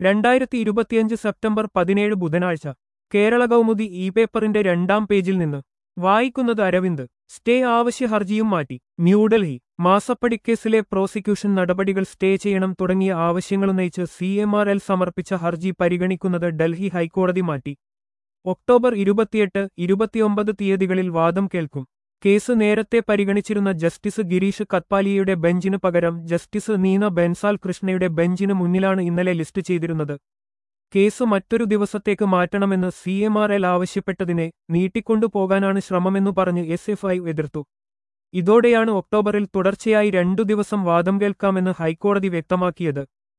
രണ്ടായിരത്തി ഇരുപത്തിയഞ്ച് സെപ്റ്റംബർ പതിനേഴ് ബുധനാഴ്ച കേരള കൗമുദി ഇ പേപ്പറിന്റെ രണ്ടാം പേജിൽ നിന്ന് വായിക്കുന്നത് അരവിന്ദ് സ്റ്റേ ആവശ്യ ഹർജിയും മാറ്റി ന്യൂഡൽഹി മാസപ്പടിക്കേസിലെ പ്രോസിക്യൂഷൻ നടപടികൾ സ്റ്റേ ചെയ്യണം തുടങ്ങിയ ആവശ്യങ്ങളുന്നയിച്ച് സി എം ആർ എൽ സമർപ്പിച്ച ഹർജി പരിഗണിക്കുന്നത് ഡൽഹി ഹൈക്കോടതി മാറ്റി ഒക്ടോബർ ഇരുപത്തിയെട്ട് ഇരുപത്തിയൊമ്പത് തീയതികളിൽ വാദം കേൾക്കും കേസ് നേരത്തെ പരിഗണിച്ചിരുന്ന ജസ്റ്റിസ് ഗിരീഷ് കത്പാലിയയുടെ ബെഞ്ചിന് പകരം ജസ്റ്റിസ് നീന ബെൻസാൽ കൃഷ്ണയുടെ ബെഞ്ചിന് മുന്നിലാണ് ഇന്നലെ ലിസ്റ്റ് ചെയ്തിരുന്നത് കേസ് മറ്റൊരു ദിവസത്തേക്ക് മാറ്റണമെന്ന് സി എം ആർ എൽ ആവശ്യപ്പെട്ടതിനെ നീട്ടിക്കൊണ്ടുപോകാനാണ് ശ്രമമെന്നു പറഞ്ഞ് എസ് എഫ് ഐ എതിർത്തു ഇതോടെയാണ് ഒക്ടോബറിൽ തുടർച്ചയായി രണ്ടു ദിവസം വാദം കേൾക്കാമെന്ന് ഹൈക്കോടതി വ്യക്തമാക്കിയത്